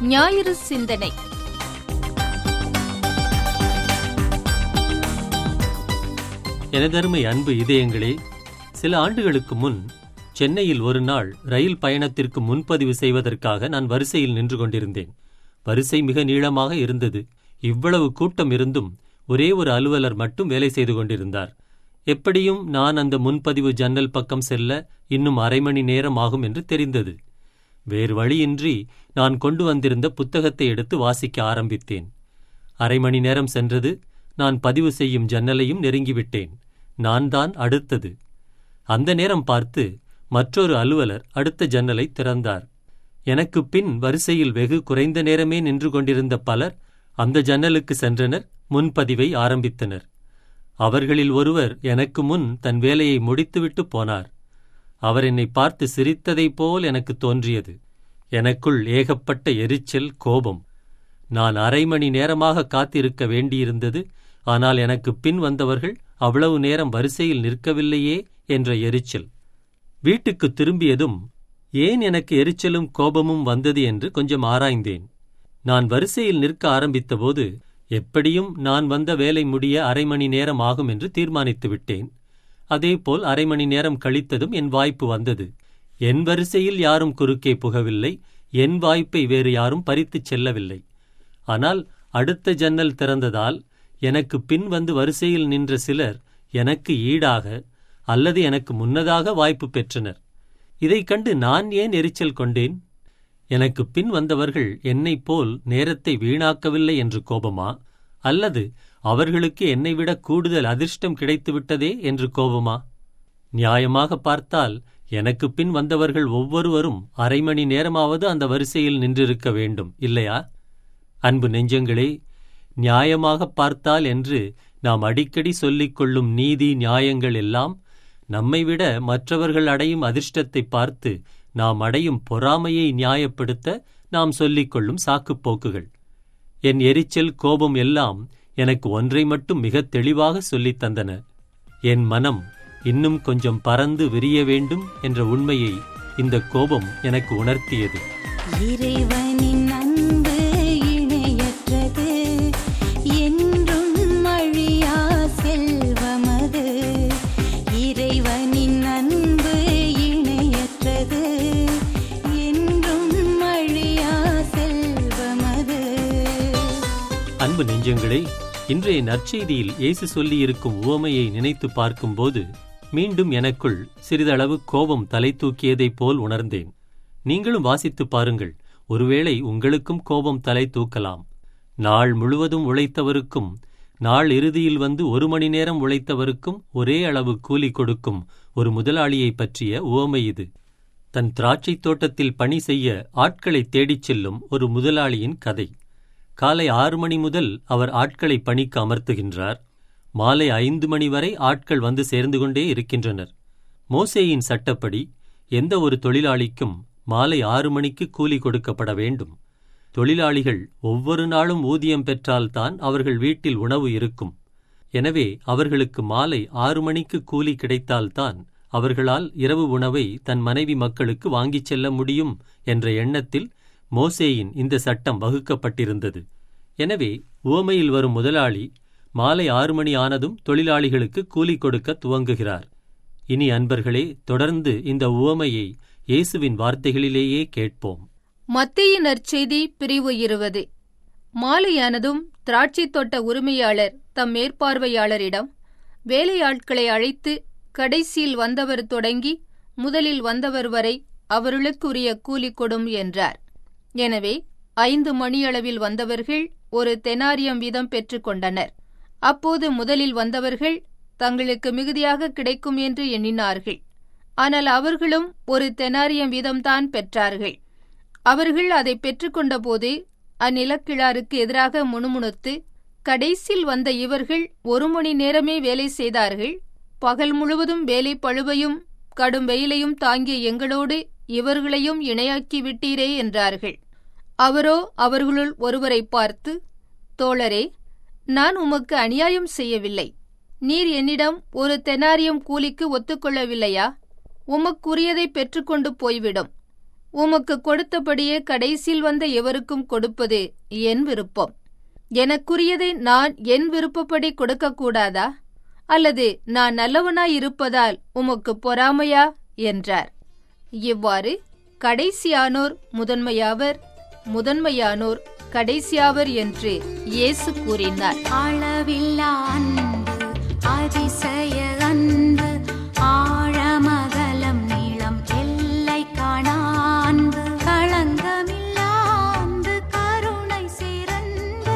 ஞாயிறு சிந்தனை எனதருமை அன்பு இதயங்களே சில ஆண்டுகளுக்கு முன் சென்னையில் ஒரு நாள் ரயில் பயணத்திற்கு முன்பதிவு செய்வதற்காக நான் வரிசையில் நின்று கொண்டிருந்தேன் வரிசை மிக நீளமாக இருந்தது இவ்வளவு கூட்டம் இருந்தும் ஒரே ஒரு அலுவலர் மட்டும் வேலை செய்து கொண்டிருந்தார் எப்படியும் நான் அந்த முன்பதிவு ஜன்னல் பக்கம் செல்ல இன்னும் அரை மணி நேரம் ஆகும் என்று தெரிந்தது வேறு வழியின்றி நான் கொண்டு வந்திருந்த புத்தகத்தை எடுத்து வாசிக்க ஆரம்பித்தேன் அரை மணி நேரம் சென்றது நான் பதிவு செய்யும் ஜன்னலையும் நெருங்கிவிட்டேன் நான் தான் அடுத்தது அந்த நேரம் பார்த்து மற்றொரு அலுவலர் அடுத்த ஜன்னலை திறந்தார் எனக்கு பின் வரிசையில் வெகு குறைந்த நேரமே நின்று கொண்டிருந்த பலர் அந்த ஜன்னலுக்கு சென்றனர் முன்பதிவை ஆரம்பித்தனர் அவர்களில் ஒருவர் எனக்கு முன் தன் வேலையை முடித்துவிட்டு போனார் அவர் என்னை பார்த்து சிரித்ததைப் போல் எனக்கு தோன்றியது எனக்குள் ஏகப்பட்ட எரிச்சல் கோபம் நான் அரை மணி நேரமாக காத்திருக்க வேண்டியிருந்தது ஆனால் எனக்கு பின் வந்தவர்கள் அவ்வளவு நேரம் வரிசையில் நிற்கவில்லையே என்ற எரிச்சல் வீட்டுக்கு திரும்பியதும் ஏன் எனக்கு எரிச்சலும் கோபமும் வந்தது என்று கொஞ்சம் ஆராய்ந்தேன் நான் வரிசையில் நிற்க ஆரம்பித்தபோது எப்படியும் நான் வந்த வேலை முடிய அரை மணி நேரம் ஆகும் என்று தீர்மானித்து விட்டேன் அதேபோல் அரை மணி நேரம் கழித்ததும் என் வாய்ப்பு வந்தது என் வரிசையில் யாரும் குறுக்கே புகவில்லை என் வாய்ப்பை வேறு யாரும் பறித்துச் செல்லவில்லை ஆனால் அடுத்த ஜன்னல் திறந்ததால் எனக்கு பின் வந்து வரிசையில் நின்ற சிலர் எனக்கு ஈடாக அல்லது எனக்கு முன்னதாக வாய்ப்பு பெற்றனர் இதைக் கண்டு நான் ஏன் எரிச்சல் கொண்டேன் எனக்கு பின் வந்தவர்கள் என்னைப் போல் நேரத்தை வீணாக்கவில்லை என்று கோபமா அல்லது அவர்களுக்கு என்னை விட கூடுதல் அதிர்ஷ்டம் கிடைத்துவிட்டதே என்று கோபமா நியாயமாக பார்த்தால் எனக்கு பின் வந்தவர்கள் ஒவ்வொருவரும் அரை மணி நேரமாவது அந்த வரிசையில் நின்றிருக்க வேண்டும் இல்லையா அன்பு நெஞ்சங்களே நியாயமாக பார்த்தால் என்று நாம் அடிக்கடி சொல்லிக் கொள்ளும் நீதி நியாயங்கள் எல்லாம் நம்மை விட மற்றவர்கள் அடையும் அதிர்ஷ்டத்தை பார்த்து நாம் அடையும் பொறாமையை நியாயப்படுத்த நாம் சொல்லிக் கொள்ளும் சாக்குப்போக்குகள் என் எரிச்சல் கோபம் எல்லாம் எனக்கு ஒன்றை மட்டும் மிகத் தெளிவாக சொல்லித் தந்தன என் மனம் இன்னும் கொஞ்சம் பறந்து விரிய வேண்டும் என்ற உண்மையை இந்த கோபம் எனக்கு உணர்த்தியது இறைவனின் அன்பு இணையற்றது என்றும் அழியா செல்வமது இறைவனின் அன்பு இணையற்றது என்றும் அழியா செல்வமது அன்பு நெஞ்சங்களே இன்றைய நற்செய்தியில் இயேசு சொல்லியிருக்கும் உவமையை நினைத்து பார்க்கும்போது மீண்டும் எனக்குள் சிறிதளவு கோபம் தலை தூக்கியதைப் போல் உணர்ந்தேன் நீங்களும் வாசித்துப் பாருங்கள் ஒருவேளை உங்களுக்கும் கோபம் தலை தூக்கலாம் நாள் முழுவதும் உழைத்தவருக்கும் நாள் இறுதியில் வந்து ஒரு மணி நேரம் உழைத்தவருக்கும் ஒரே அளவு கூலி கொடுக்கும் ஒரு முதலாளியைப் பற்றிய உவமை இது தன் திராட்சைத் தோட்டத்தில் பணி செய்ய ஆட்களை தேடிச் செல்லும் ஒரு முதலாளியின் கதை காலை ஆறு மணி முதல் அவர் ஆட்களை பணிக்கு அமர்த்துகின்றார் மாலை ஐந்து மணி வரை ஆட்கள் வந்து சேர்ந்து கொண்டே இருக்கின்றனர் மோசேயின் சட்டப்படி எந்த ஒரு தொழிலாளிக்கும் மாலை ஆறு மணிக்கு கூலி கொடுக்கப்பட வேண்டும் தொழிலாளிகள் ஒவ்வொரு நாளும் ஊதியம் பெற்றால்தான் அவர்கள் வீட்டில் உணவு இருக்கும் எனவே அவர்களுக்கு மாலை ஆறு மணிக்கு கூலி கிடைத்தால்தான் அவர்களால் இரவு உணவை தன் மனைவி மக்களுக்கு வாங்கிச் செல்ல முடியும் என்ற எண்ணத்தில் மோசேயின் இந்த சட்டம் வகுக்கப்பட்டிருந்தது எனவே உவமையில் வரும் முதலாளி மாலை ஆறு மணி ஆனதும் தொழிலாளிகளுக்கு கூலி கொடுக்க துவங்குகிறார் இனி அன்பர்களே தொடர்ந்து இந்த உவமையை இயேசுவின் வார்த்தைகளிலேயே கேட்போம் மத்திய நற்செய்தி பிரிவு இருபது மாலையானதும் திராட்சைத் தோட்ட உரிமையாளர் தம் மேற்பார்வையாளரிடம் வேலையாட்களை அழைத்து கடைசியில் வந்தவர் தொடங்கி முதலில் வந்தவர் வரை அவர்களுக்குரிய கூலி கொடும் என்றார் எனவே ஐந்து மணியளவில் வந்தவர்கள் ஒரு தெனாரியம் வீதம் பெற்றுக்கொண்டனர் அப்போது முதலில் வந்தவர்கள் தங்களுக்கு மிகுதியாக கிடைக்கும் என்று எண்ணினார்கள் ஆனால் அவர்களும் ஒரு தெனாரியம் வீதம்தான் பெற்றார்கள் அவர்கள் அதை பெற்றுக்கொண்டபோது அந்நிலக்கிழாருக்கு எதிராக முணுமுணுத்து கடைசியில் வந்த இவர்கள் ஒரு மணி நேரமே வேலை செய்தார்கள் பகல் முழுவதும் வேலை பழுவையும் கடும் வெயிலையும் தாங்கிய எங்களோடு இவர்களையும் இணையாக்கி விட்டீரே என்றார்கள் அவரோ அவர்களுள் ஒருவரை பார்த்து தோழரே நான் உமக்கு அநியாயம் செய்யவில்லை நீர் என்னிடம் ஒரு தெனாரியம் கூலிக்கு ஒத்துக்கொள்ளவில்லையா உமக்குரியதை பெற்றுக்கொண்டு போய்விடும் உமக்கு கொடுத்தபடியே கடைசியில் வந்த எவருக்கும் கொடுப்பது என் விருப்பம் எனக்குரியதை நான் என் விருப்பப்படி கொடுக்கக்கூடாதா அல்லது நான் நல்லவனாய் இருப்பதால் உமக்கு பொறாமையா என்றார் இவ்வாறு கடைசியானோர் முதன்மையாவர் முதன்மையானோர் கடைசியாவர் என்று இயேசு கூறினார் அளவில்லா அன்பு அதிசய அன்பு ஆழமகலம் நீளம் எல்லை காணா அன்பு களங்கமில்லா அன்பு கருணை சிறந்து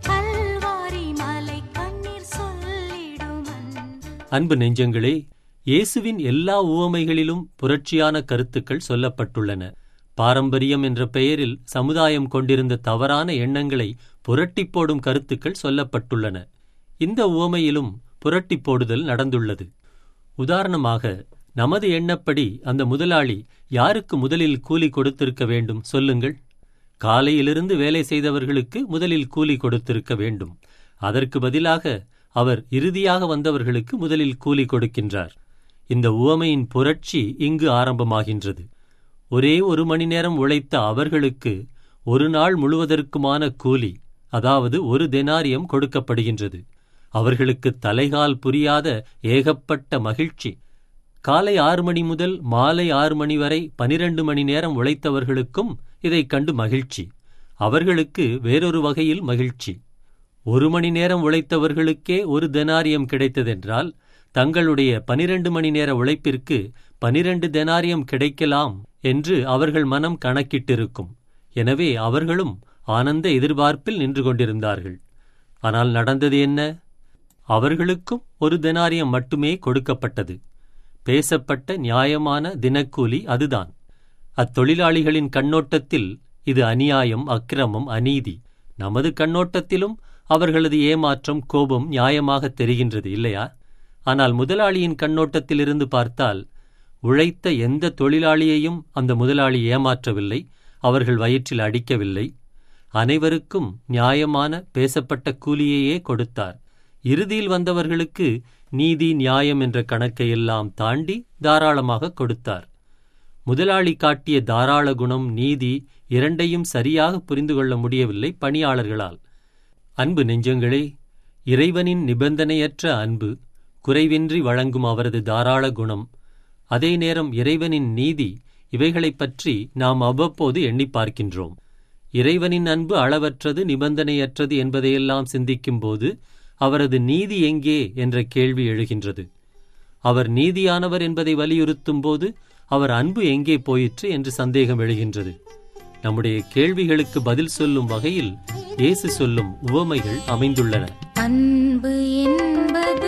கல்வாரி மலை கண்ணீர் சொல்லிடும் அன்பு அன்பு நெஞ்சங்களே இயேசுவின் எல்லா உவமைகளிலும் புரட்சியான கருத்துக்கள் சொல்லப்பட்டுள்ளன பாரம்பரியம் என்ற பெயரில் சமுதாயம் கொண்டிருந்த தவறான எண்ணங்களை புரட்டிப் போடும் கருத்துக்கள் சொல்லப்பட்டுள்ளன இந்த உவமையிலும் புரட்டி போடுதல் நடந்துள்ளது உதாரணமாக நமது எண்ணப்படி அந்த முதலாளி யாருக்கு முதலில் கூலி கொடுத்திருக்க வேண்டும் சொல்லுங்கள் காலையிலிருந்து வேலை செய்தவர்களுக்கு முதலில் கூலி கொடுத்திருக்க வேண்டும் அதற்கு பதிலாக அவர் இறுதியாக வந்தவர்களுக்கு முதலில் கூலி கொடுக்கின்றார் இந்த உவமையின் புரட்சி இங்கு ஆரம்பமாகின்றது ஒரே ஒரு மணி நேரம் உழைத்த அவர்களுக்கு ஒரு நாள் முழுவதற்குமான கூலி அதாவது ஒரு தெனாரியம் கொடுக்கப்படுகின்றது அவர்களுக்கு தலைகால் புரியாத ஏகப்பட்ட மகிழ்ச்சி காலை ஆறு மணி முதல் மாலை ஆறு மணி வரை பனிரண்டு மணி நேரம் உழைத்தவர்களுக்கும் இதைக் கண்டு மகிழ்ச்சி அவர்களுக்கு வேறொரு வகையில் மகிழ்ச்சி ஒரு மணி நேரம் உழைத்தவர்களுக்கே ஒரு தெனாரியம் கிடைத்ததென்றால் தங்களுடைய பனிரண்டு மணி நேர உழைப்பிற்கு பனிரண்டு தெனாரியம் கிடைக்கலாம் என்று அவர்கள் மனம் கணக்கிட்டிருக்கும் எனவே அவர்களும் ஆனந்த எதிர்பார்ப்பில் நின்று கொண்டிருந்தார்கள் ஆனால் நடந்தது என்ன அவர்களுக்கும் ஒரு தெனாரியம் மட்டுமே கொடுக்கப்பட்டது பேசப்பட்ட நியாயமான தினக்கூலி அதுதான் அத்தொழிலாளிகளின் கண்ணோட்டத்தில் இது அநியாயம் அக்கிரமம் அநீதி நமது கண்ணோட்டத்திலும் அவர்களது ஏமாற்றம் கோபம் நியாயமாக தெரிகின்றது இல்லையா ஆனால் முதலாளியின் கண்ணோட்டத்திலிருந்து பார்த்தால் உழைத்த எந்த தொழிலாளியையும் அந்த முதலாளி ஏமாற்றவில்லை அவர்கள் வயிற்றில் அடிக்கவில்லை அனைவருக்கும் நியாயமான பேசப்பட்ட கூலியையே கொடுத்தார் இறுதியில் வந்தவர்களுக்கு நீதி நியாயம் என்ற கணக்கை எல்லாம் தாண்டி தாராளமாக கொடுத்தார் முதலாளி காட்டிய தாராள குணம் நீதி இரண்டையும் சரியாக புரிந்து கொள்ள முடியவில்லை பணியாளர்களால் அன்பு நெஞ்சங்களே இறைவனின் நிபந்தனையற்ற அன்பு குறைவின்றி வழங்கும் அவரது தாராள குணம் அதே நேரம் இறைவனின் நீதி இவைகளைப் பற்றி நாம் அவ்வப்போது எண்ணி பார்க்கின்றோம் இறைவனின் அன்பு அளவற்றது நிபந்தனையற்றது என்பதையெல்லாம் சிந்திக்கும்போது அவரது நீதி எங்கே என்ற கேள்வி எழுகின்றது அவர் நீதியானவர் என்பதை வலியுறுத்தும் போது அவர் அன்பு எங்கே போயிற்று என்று சந்தேகம் எழுகின்றது நம்முடைய கேள்விகளுக்கு பதில் சொல்லும் வகையில் இயேசு சொல்லும் உவமைகள் அமைந்துள்ளன அன்பு என்பது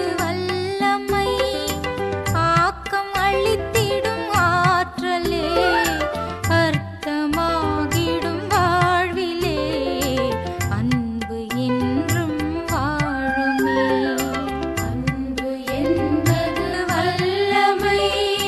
வல்லமை ஆக்கம் அளித்திடும் ஆற்றலே அர்த்தமாகிடும் வாழ்விலே அன்பு என்றும் வாழுமே அன்பு என்பது வல்லமை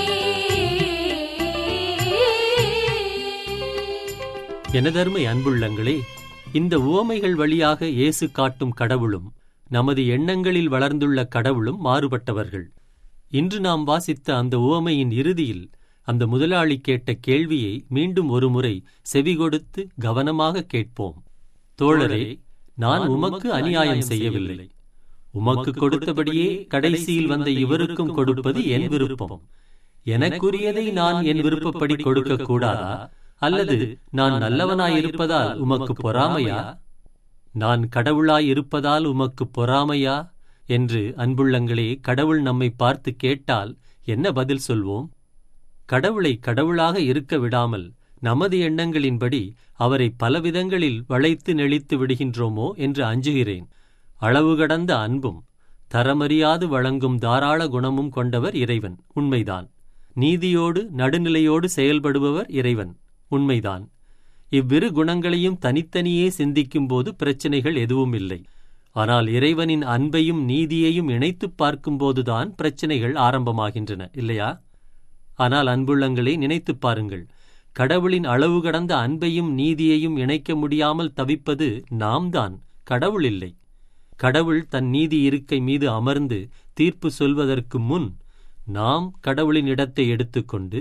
எனதருமை அன்புள்ளங்களே இந்த உவமைகள் வழியாக இயேசு காட்டும் கடவுளும் நமது எண்ணங்களில் வளர்ந்துள்ள கடவுளும் மாறுபட்டவர்கள் இன்று நாம் வாசித்த அந்த உவமையின் இறுதியில் அந்த முதலாளி கேட்ட கேள்வியை மீண்டும் ஒருமுறை செவி கொடுத்து கவனமாக கேட்போம் தோழரே நான் உமக்கு அநியாயம் செய்யவில்லை உமக்கு கொடுத்தபடியே கடைசியில் வந்த இவருக்கும் கொடுப்பது என் விருப்பம் எனக்குரியதை நான் என் விருப்பப்படி கொடுக்க கூடாதா அல்லது நான் நல்லவனாயிருப்பதால் உமக்கு பொறாமையா நான் கடவுளாய் இருப்பதால் உமக்கு பொறாமையா என்று அன்புள்ளங்களே கடவுள் நம்மை பார்த்து கேட்டால் என்ன பதில் சொல்வோம் கடவுளை கடவுளாக இருக்க விடாமல் நமது எண்ணங்களின்படி அவரை பலவிதங்களில் வளைத்து நெளித்து விடுகின்றோமோ என்று அஞ்சுகிறேன் அளவு கடந்த அன்பும் தரமறியாது வழங்கும் தாராள குணமும் கொண்டவர் இறைவன் உண்மைதான் நீதியோடு நடுநிலையோடு செயல்படுபவர் இறைவன் உண்மைதான் இவ்விரு குணங்களையும் தனித்தனியே சிந்திக்கும்போது பிரச்சனைகள் எதுவும் இல்லை ஆனால் இறைவனின் அன்பையும் நீதியையும் இணைத்துப் பார்க்கும்போதுதான் பிரச்சனைகள் ஆரம்பமாகின்றன இல்லையா ஆனால் அன்புள்ளங்களே நினைத்துப் பாருங்கள் கடவுளின் அளவு கடந்த அன்பையும் நீதியையும் இணைக்க முடியாமல் தவிப்பது நாம் தான் கடவுள் இல்லை கடவுள் தன் நீதி இருக்கை மீது அமர்ந்து தீர்ப்பு சொல்வதற்கு முன் நாம் கடவுளின் இடத்தை எடுத்துக்கொண்டு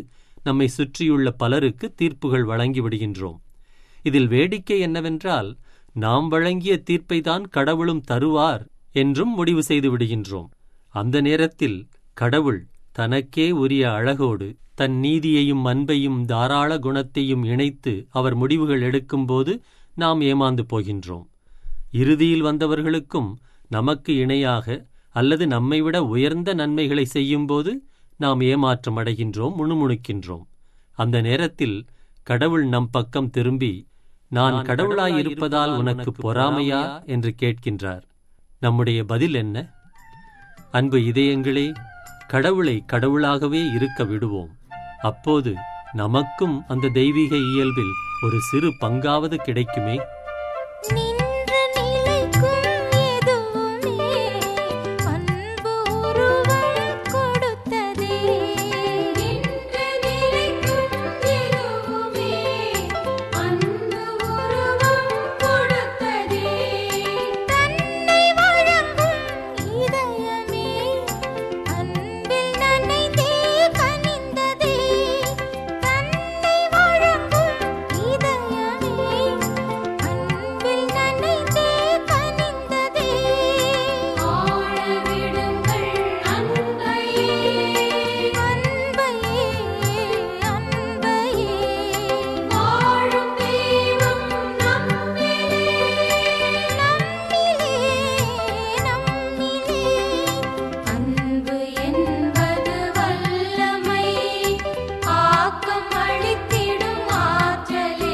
நம்மை சுற்றியுள்ள பலருக்கு தீர்ப்புகள் வழங்கி விடுகின்றோம் இதில் வேடிக்கை என்னவென்றால் நாம் வழங்கிய தீர்ப்பைதான் கடவுளும் தருவார் என்றும் முடிவு செய்து விடுகின்றோம் அந்த நேரத்தில் கடவுள் தனக்கே உரிய அழகோடு தன் நீதியையும் அன்பையும் தாராள குணத்தையும் இணைத்து அவர் முடிவுகள் எடுக்கும்போது நாம் ஏமாந்து போகின்றோம் இறுதியில் வந்தவர்களுக்கும் நமக்கு இணையாக அல்லது நம்மை விட உயர்ந்த நன்மைகளை செய்யும்போது நாம் ஏமாற்றம் அடைகின்றோம் முணுமுணுக்கின்றோம் அந்த நேரத்தில் கடவுள் நம் பக்கம் திரும்பி நான் கடவுளாயிருப்பதால் உனக்கு பொறாமையா என்று கேட்கின்றார் நம்முடைய பதில் என்ன அன்பு இதயங்களே கடவுளை கடவுளாகவே இருக்க விடுவோம் அப்போது நமக்கும் அந்த தெய்வீக இயல்பில் ஒரு சிறு பங்காவது கிடைக்குமே நின்று நிலைக்கும் எதுவுமே அன்பு உருவம் கொடுத்ததே நின்று நிலைக்கும் எதுவுமே அன்பு உருவம் கொடுத்ததே தன்னை வழங்கும் இதயமே அன்பில் நனைந்தே கனிந்ததே தன்னை வழங்கும் இதயமே அன்பில் நனைந்தே கனிந்ததே ஆழ விடுங்கள் அன்பையே அன்பையே அன்பையே வாழும் தெய்வம் நம்மிலே நம்மிலே நம்மிலே அன்பு என்பது வல்லமை ஆக்கம் அளித்திடும் ஆற்றலே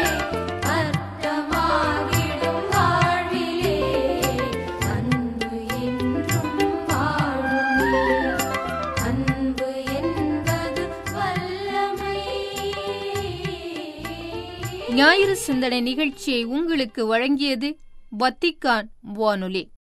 அர்த்தமாகிடும் வாழ்விலே அன்பு என்றும் வாழுமே அன்பு என்பது வல்லமை ஞாயிறு சிந்தனை நிகழ்ச்சியை உங்களுக்கு வழங்கியது வத்திக்கான் வானொலி